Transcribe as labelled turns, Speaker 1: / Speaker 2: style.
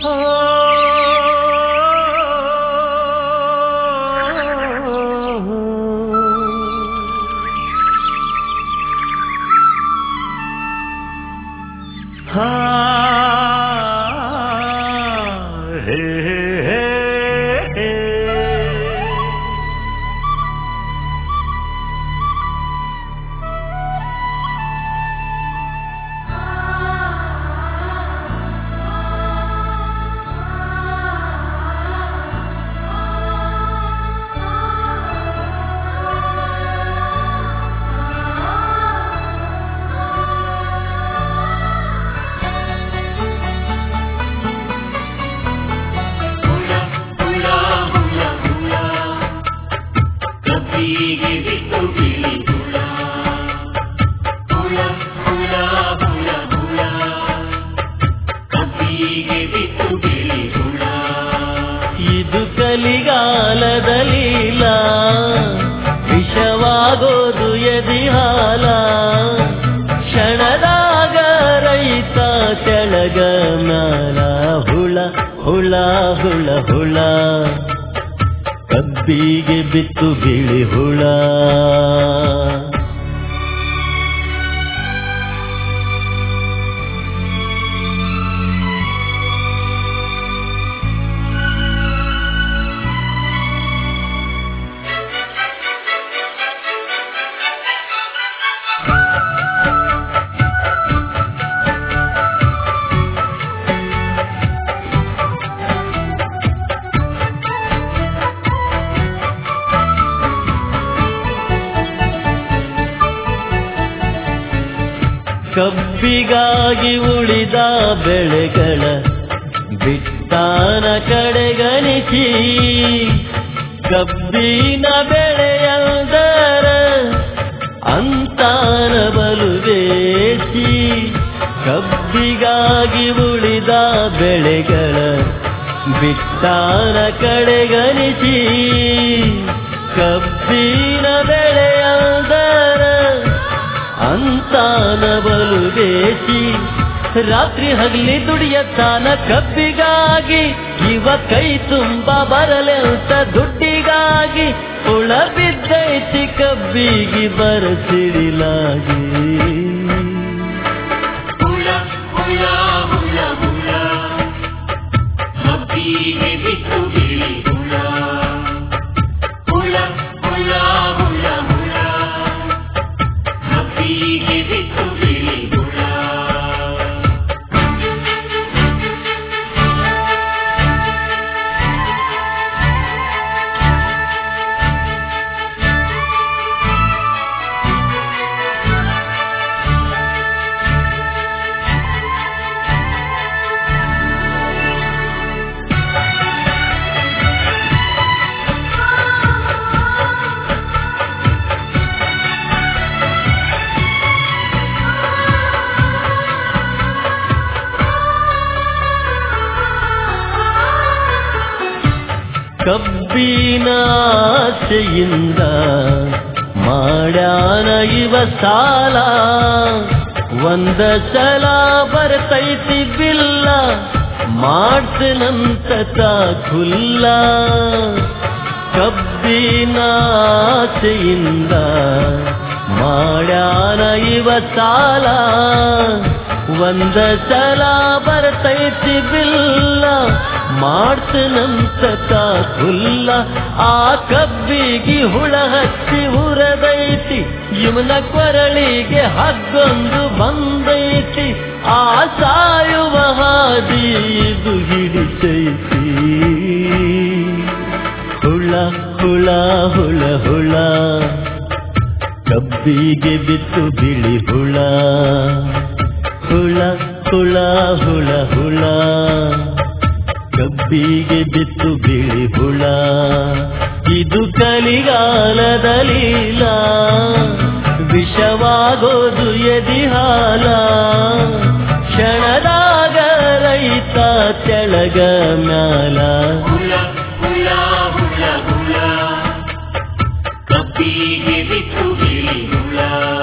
Speaker 1: ಹಾ ಹೇ ಹೇ ಹೇ
Speaker 2: ಹುಳ ಹುಳ ಹುಳ ಹುಳ ಕಬ್ಬಿಗೆ ಬಿಟ್ಟು ಬಿಳಿ ಹುಳ ಹುಳ ಹುಳ ಹುಳ ಹುಳ ಕಬ್ಬಿಗೆ ಬಿಟ್ಟು ಬಿಳಿ ಹುಳ
Speaker 1: ಇದು ಕಲಿಗಾಲದ ಲೀಲ ವಿಷವಾಗೋದು ಎದಿಹಾಲ ಕ್ಷಣದಾಗ ರೈತ ಕೆಳಗ ಮ್ಯಾಲ ಹುಳ ಹುಳ ಹುಳ ಹುಳ ಕಬ್ಬಿಗೆ ಬಿತ್ತು ಬಿಳಿ ಹುಳ ಕಬ್ಬಿಗಾಗಿ ಉಳಿದ ಬೆಳೆಗಳ ಬಿತ್ತಾನ ಕಡೆಗಣಿಸಿ ಕಬ್ಬಿನ ಬೆಳೆಯಲ್ದರ ಅಂತಾನ ಬಲು ಬೇಸಿ ಕಬ್ಬಿಗಾಗಿ ಉಳಿದ ಬೆಳೆಗಳ ಬಿತ್ತಾನ ಕಡೆಗಣಿಸಿ ಕಬ್ಬಿನ ಬೆಳೆಯಲ್ದರ ಅಂತಾನ ಬಲು ಬೇಸಿ ರಾತ್ರಿ ಹಗಲಿ ದುಡಿಯತ್ತಾನ ಕಬ್ಬಿಗಾಗಿ ಇವ ಕೈ ತುಂಬ ಬರಲೆಂತ ದುಡ್ಡಿಗಾಗಿ ಹುಳ ಬಿದ್ದೈತಿ ಕಬ್ಬಿಗೆ ಬರಸಿಡಿಲಾಗಿ
Speaker 2: ಹುಳ ಹುಳ ಹುಳ ಹುಳ ಕಬ್ಬಿಗೆ ಬಿಟ್ಟು ಬಿಳಿ ಹುಳ ಹುಳ ಹುಳ ಹುಳ ಹುಳ ಕಬ್ಬಿಗೆ ಬಿಟ್ಟು ಬಿಳಿ ಹುಳ
Speaker 1: ಕಬ್ಬಿನ ಆಸೆಯಿಂದ ಮಾಡ್ಯಾನ ಇವ ಸಾಲ ಒಂದ ಸಲ ಬರ್ತೈತಿ ಬಿಲ್ಲ ಮಾಡ್ತನಂತ ಖುಲ್ಲ ಕಬ್ಬಿನ ಆಸೆಯಿಂದ ಮಾಡ್ಯಾನ ಇವ ಸಾಲ ಒಂದ ಸಲ ಬರ್ತೈತಿ ಬಿಲ್ಲ ಮಾಡ್ತನಂತ ಖುಲ್ಲ ಆ ಕಬ್ಬಿಗೆ ಹುಳ ಹಚ್ಚಿ ಹುರದೈತಿ ಇವನ ಕೊರಳಿಗೆ ಹಗ್ಗೊಂದು ಬಂದೈತಿ ಆ ಸಾಯುವ ಹಾದಿ ಇದು ಹಿಡಿತೈತಿ ಹುಳ ಹುಳ ಹುಳ ಹುಳ ಕಬ್ಬಿಗೆ ಬಿತ್ತು ಬಿಳಿ ಹುಳ ಹುಳ ಹುಳ ಹುಳ ಹುಳ ಕಬ್ಬಿಗೆ ಬಿತ್ತು ಬಿಳಿ ಹುಳ ಇದು ಕಲಿಗಾಲದ ಲೀಲ ವಿಷವಾಗೋದು ಎದಿಹಾಲ ಕ್ಷಣದಾಗ ರೈತ ತೆಳಗ ಮ್ಯಾಲ
Speaker 2: ಹುಳ ಹುಳ ಹುಳ ಹುಳ ಕಬ್ಬಿಗೆ ಬಿಟ್ಟು ಬಿಳಿ ಹುಳ